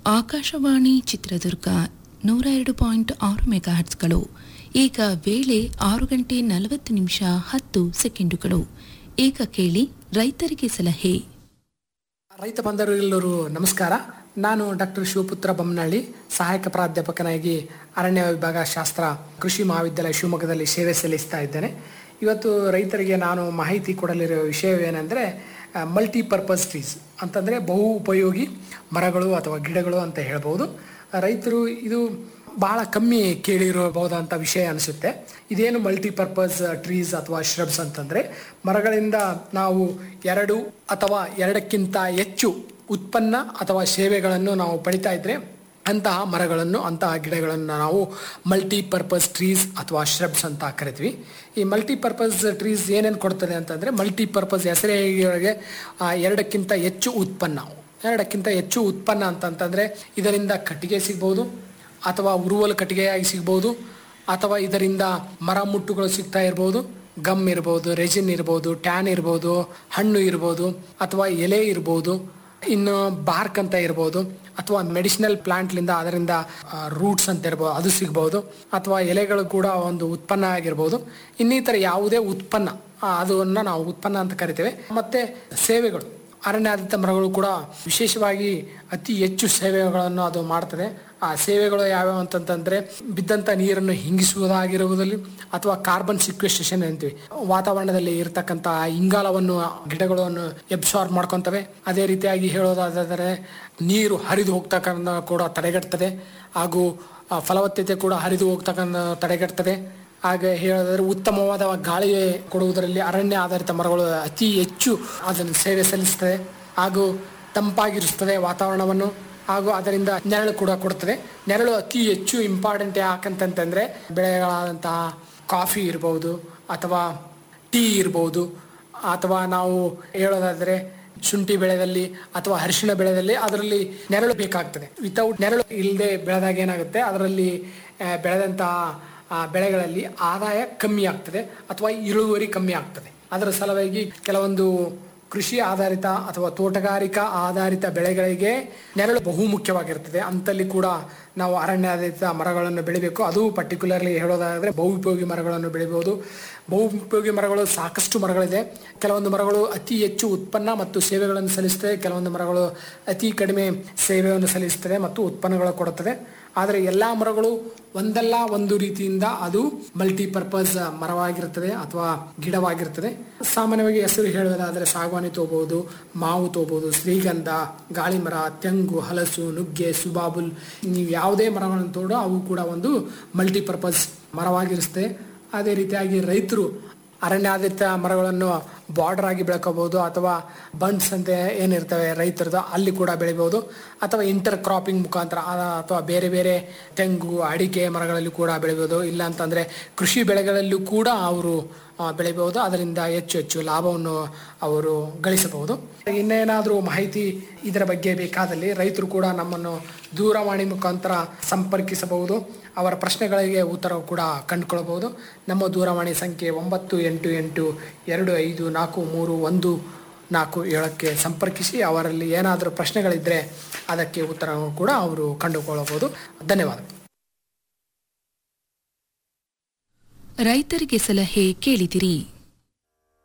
ಆಕಾಶವಾಣಿ ಚಿತ್ರದುರ್ಗ ನೂರ ಎರಡು ಪಾಯಿಂಟ್ ಆರು ಮೆಗಾಹರ್ಟ್ಸ್ಗಳು ಈಗ ವೇಳೆ ಆರು ಗಂಟೆ ನಲವತ್ತು ನಿಮಿಷ ಹತ್ತು ಸೆಕೆಂಡುಗಳು ಈಗ ಕೇಳಿ ರೈತರಿಗೆ ಸಲಹೆ ರೈತ ಬಂಧುಗಳೆಲ್ಲರೂ ನಮಸ್ಕಾರ ನಾನು ಡಾಕ್ಟರ್ ಶಿವಪುತ್ರ ಬೊಮ್ಮನಹಳ್ಳಿ ಸಹಾಯಕ ಪ್ರಾಧ್ಯಾಪಕನಾಗಿ ಅರಣ್ಯ ವಿಭಾಗ ಶಾಸ್ತ್ರ ಕೃಷಿ ಮಹಾವಿದ್ಯಾಲಯ ಶಿವಮೊಗ್ಗದಲ್ಲಿ ಸೇವೆ ಸಲ್ಲಿಸ್ತಾ ಇದ್ದೇನೆ ಇವತ್ತು ರೈತರಿಗೆ ನಾನು ಮಾಹಿತಿ ಕೊಡಲಿರುವ ವಿಷಯವೇನೆಂದರೆ ಮಲ್ಟಿಪರ್ಪಸ್ ಟ್ರೀಸ್ ಅಂತಂದರೆ ಬಹು ಉಪಯೋಗಿ ಮರಗಳು ಅಥವಾ ಗಿಡಗಳು ಅಂತ ಹೇಳ್ಬೋದು ರೈತರು ಇದು ಬಹಳ ಕಮ್ಮಿ ಕೇಳಿರಬಹುದಂಥ ವಿಷಯ ಅನಿಸುತ್ತೆ ಇದೇನು ಮಲ್ಟಿಪರ್ಪಸ್ ಟ್ರೀಸ್ ಅಥವಾ ಶ್ರಬ್ಸ್ ಅಂತಂದರೆ ಮರಗಳಿಂದ ನಾವು ಎರಡು ಅಥವಾ ಎರಡಕ್ಕಿಂತ ಹೆಚ್ಚು ಉತ್ಪನ್ನ ಅಥವಾ ಸೇವೆಗಳನ್ನು ನಾವು ಪಡಿತಾ ಇದ್ರೆ ಅಂತಹ ಮರಗಳನ್ನು ಅಂತಹ ಗಿಡಗಳನ್ನು ನಾವು ಮಲ್ಟಿಪರ್ಪಸ್ ಟ್ರೀಸ್ ಅಥವಾ ಶ್ರಬ್ಸ್ ಅಂತ ಕರಿತೀವಿ ಈ ಮಲ್ಟಿಪರ್ಪಸ್ ಟ್ರೀಸ್ ಏನೇನು ಕೊಡ್ತದೆ ಅಂತಂದರೆ ಮಲ್ಟಿಪರ್ಪಸ್ ಹೆಸರಿಗೆ ಎರಡಕ್ಕಿಂತ ಹೆಚ್ಚು ಉತ್ಪನ್ನ ಎರಡಕ್ಕಿಂತ ಹೆಚ್ಚು ಉತ್ಪನ್ನ ಅಂತಂತಂದರೆ ಇದರಿಂದ ಕಟ್ಟಿಗೆ ಸಿಗ್ಬೋದು ಅಥವಾ ಉರುವಲು ಕಟ್ಟಿಗೆಯಾಗಿ ಸಿಗ್ಬೋದು ಅಥವಾ ಇದರಿಂದ ಮರ ಮುಟ್ಟುಗಳು ಸಿಗ್ತಾ ಇರ್ಬೋದು ಗಮ್ ಇರ್ಬೋದು ರೆಜಿನ್ ಇರ್ಬೋದು ಟ್ಯಾನ್ ಇರ್ಬೋದು ಹಣ್ಣು ಇರ್ಬೋದು ಅಥವಾ ಎಲೆ ಇರ್ಬೋದು ಇನ್ನು ಬಾರ್ಕ್ ಅಂತ ಇರ್ಬೋದು ಅಥವಾ ಮೆಡಿಸಿನಲ್ ಪ್ಲಾಂಟ್ಲಿಂದ ಅದರಿಂದ ರೂಟ್ಸ್ ಅಂತ ಇರ್ಬೋದು ಅದು ಸಿಗ್ಬೋದು ಅಥವಾ ಎಲೆಗಳು ಕೂಡ ಒಂದು ಉತ್ಪನ್ನ ಆಗಿರ್ಬೋದು ಇನ್ನಿತರ ಯಾವುದೇ ಉತ್ಪನ್ನ ಆ, ಅದನ್ನ ನಾವು ಉತ್ಪನ್ನ ಅಂತ ಕರಿತೇವೆ ಮತ್ತೆ ಸೇವೆಗಳು ಅರಣ್ಯಾಧಾರಿತ ಮರಗಳು ಕೂಡ ವಿಶೇಷವಾಗಿ ಅತಿ ಹೆಚ್ಚು ಸೇವೆಗಳನ್ನು ಅದು ಮಾಡ್ತದೆ ಆ ಸೇವೆಗಳು ಯಾವ್ಯಾವ ಅಂತಂತಂದ್ರೆ ಬಿದ್ದಂಥ ನೀರನ್ನು ಹಿಂಗಿಸುವುದಾಗಿರುವುದಲ್ಲಿ ಅಥವಾ ಕಾರ್ಬನ್ ಸಿಕ್ವೆಸ್ಟೇಷನ್ ಅಂತೀವಿ ವಾತಾವರಣದಲ್ಲಿ ಇರತಕ್ಕಂಥ ಇಂಗಾಲವನ್ನು ಗಿಡಗಳನ್ನು ಎಬ್ಸಾರ್ಬ್ ಮಾಡ್ಕೊತವೆ ಅದೇ ರೀತಿಯಾಗಿ ಹೇಳೋದಾದರೆ ನೀರು ಹರಿದು ಹೋಗ್ತಕ್ಕಂಥ ಕೂಡ ತಡೆಗಟ್ತದೆ ಹಾಗೂ ಆ ಫಲವತ್ತತೆ ಕೂಡ ಹರಿದು ಹೋಗ್ತಕ್ಕಂಥ ತಡೆಗಟ್ತದೆ ಹಾಗೆ ಹೇಳೋದಾದ್ರೆ ಉತ್ತಮವಾದ ಗಾಳಿ ಕೊಡುವುದರಲ್ಲಿ ಅರಣ್ಯ ಆಧಾರಿತ ಮರಗಳು ಅತಿ ಹೆಚ್ಚು ಅದನ್ನು ಸೇವೆ ಸಲ್ಲಿಸ್ತದೆ ಹಾಗೂ ತಂಪಾಗಿರುತ್ತದೆ ವಾತಾವರಣವನ್ನು ಹಾಗೂ ಅದರಿಂದ ನೆರಳು ಕೂಡ ಕೊಡುತ್ತದೆ ನೆರಳು ಅತಿ ಹೆಚ್ಚು ಇಂಪಾರ್ಟೆಂಟ್ ಯಾಕಂತಂತಂದ್ರೆ ಬೆಳೆಗಳಾದಂತಹ ಕಾಫಿ ಇರ್ಬೋದು ಅಥವಾ ಟೀ ಇರ್ಬೋದು ಅಥವಾ ನಾವು ಹೇಳೋದಾದ್ರೆ ಶುಂಠಿ ಬೆಳೆದಲ್ಲಿ ಅಥವಾ ಅರಿಶಿಣ ಬೆಳೆದಲ್ಲಿ ಅದರಲ್ಲಿ ನೆರಳು ಬೇಕಾಗ್ತದೆ ವಿತೌಟ್ ನೆರಳು ಇಲ್ಲದೆ ಬೆಳೆದಾಗ ಏನಾಗುತ್ತೆ ಅದರಲ್ಲಿ ಆ, ಬೆಳೆದಂತಹ ಆ ಬೆಳೆಗಳಲ್ಲಿ ಆದಾಯ ಕಮ್ಮಿ ಆಗ್ತದೆ ಅಥವಾ ಇಳುವರಿ ಕಮ್ಮಿ ಆಗ್ತದೆ ಅದರ ಸಲುವಾಗಿ ಕೆಲವೊಂದು ಕೃಷಿ ಆಧಾರಿತ ಅಥವಾ ತೋಟಗಾರಿಕಾ ಆಧಾರಿತ ಬೆಳೆಗಳಿಗೆ ನೆರಳು ಬಹು ಮುಖ್ಯವಾಗಿರ್ತದೆ ಅಂತಲ್ಲಿ ಕೂಡ ನಾವು ಅರಣ್ಯ ಆಧಾರಿತ ಮರಗಳನ್ನು ಬೆಳಿಬೇಕು ಅದು ಪರ್ಟಿಕ್ಯುಲರ್ಲಿ ಹೇಳೋದಾದರೆ ಬಹುಪಯೋಗಿ ಮರಗಳನ್ನು ಬೆಳಿಬಹುದು ಬಹುಪಯೋಗಿ ಮರಗಳು ಸಾಕಷ್ಟು ಮರಗಳಿದೆ ಕೆಲವೊಂದು ಮರಗಳು ಅತಿ ಹೆಚ್ಚು ಉತ್ಪನ್ನ ಮತ್ತು ಸೇವೆಗಳನ್ನು ಸಲ್ಲಿಸ್ತದೆ ಕೆಲವೊಂದು ಮರಗಳು ಅತಿ ಕಡಿಮೆ ಸೇವೆಯನ್ನು ಸಲ್ಲಿಸ್ತದೆ ಮತ್ತು ಉತ್ಪನ್ನಗಳು ಕೊಡುತ್ತದೆ ಆದರೆ ಎಲ್ಲ ಮರಗಳು ಒಂದಲ್ಲ ಒಂದು ರೀತಿಯಿಂದ ಅದು ಮಲ್ಟಿಪರ್ಪಸ್ ಮರವಾಗಿರುತ್ತದೆ ಅಥವಾ ಗಿಡವಾಗಿರ್ತದೆ ಸಾಮಾನ್ಯವಾಗಿ ಹೆಸರು ಹೇಳುವುದಾದರೆ ಸಾಗವಾನಿ ತಗೋಬಹುದು ಮಾವು ತಗೋಬಹುದು ಶ್ರೀಗಂಧ ಗಾಳಿಮರ ತೆಂಗು ಹಲಸು ನುಗ್ಗೆ ಸುಬಾಬುಲ್ ನೀವು ಯಾವುದೇ ಮರಗಳನ್ನು ತೋಡು ಅವು ಕೂಡ ಒಂದು ಮಲ್ಟಿಪರ್ಪಸ್ ಮರವಾಗಿರುತ್ತದೆ ಅದೇ ರೀತಿಯಾಗಿ ರೈತರು ಅರಣ್ಯಾಧಾರಿತ ಮರಗಳನ್ನು ಬಾರ್ಡರ್ ಆಗಿ ಬೆಳ್ಕೋಬಹುದು ಅಥವಾ ಬಂಡ್ಸ್ ಅಂತ ಏನಿರ್ತವೆ ರೈತರದ್ದು ಅಲ್ಲಿ ಕೂಡ ಬೆಳಿಬಹುದು ಅಥವಾ ಇಂಟರ್ ಕ್ರಾಪಿಂಗ್ ಮುಖಾಂತರ ಆ- ಅಥವಾ ಬೇರೆ ಬೇರೆ ತೆಂಗು ಅಡಿಕೆ ಮರಗಳಲ್ಲಿ ಕೂಡ ಬೆಳಿಬಹುದು ಇಲ್ಲ ಅಂತಂದ್ರೆ ಕೃಷಿ ಬೆಳೆಗಳಲ್ಲೂ ಕೂಡ ಅವರು ಆ, ಬೆಳಿಬಹುದು ಅದರಿಂದ ಹೆಚ್ಚು ಹೆಚ್ಚು ಲಾಭವನ್ನು ಅವರು ಗಳಿಸಬಹುದು ಇನ್ನೇನಾದರೂ ಮಾಹಿತಿ ಇದರ ಬಗ್ಗೆ ಬೇಕಾದಲ್ಲಿ ರೈತರು ಕೂಡ ನಮ್ಮನ್ನು ದೂರವಾಣಿ ಮುಖಾಂತರ ಸಂಪರ್ಕಿಸಬಹುದು ಅವರ ಪ್ರಶ್ನೆಗಳಿಗೆ ಉತ್ತರ ಕೂಡ ಕಂಡುಕೊಳ್ಳಬಹುದು ನಮ್ಮ ದೂರವಾಣಿ ಸಂಖ್ಯೆ ಒಂಬತ್ತು ಎಂಟು ಎಂಟು ಎರಡು ಐದು ನಾಲ್ಕು ಮೂರು ಒಂದು ನಾಲ್ಕು ಏಳಕ್ಕೆ ಸಂಪರ್ಕಿಸಿ ಅವರಲ್ಲಿ ಏನಾದರೂ ಪ್ರಶ್ನೆಗಳಿದ್ದರೆ ಅದಕ್ಕೆ ಉತ್ತರವನ್ನು ಕೂಡ ಅವರು ಕಂಡುಕೊಳ್ಳಬಹುದು ಧನ್ಯವಾದ ರೈತರಿಗೆ ಸಲಹೆ ಕೇಳಿದಿರಿ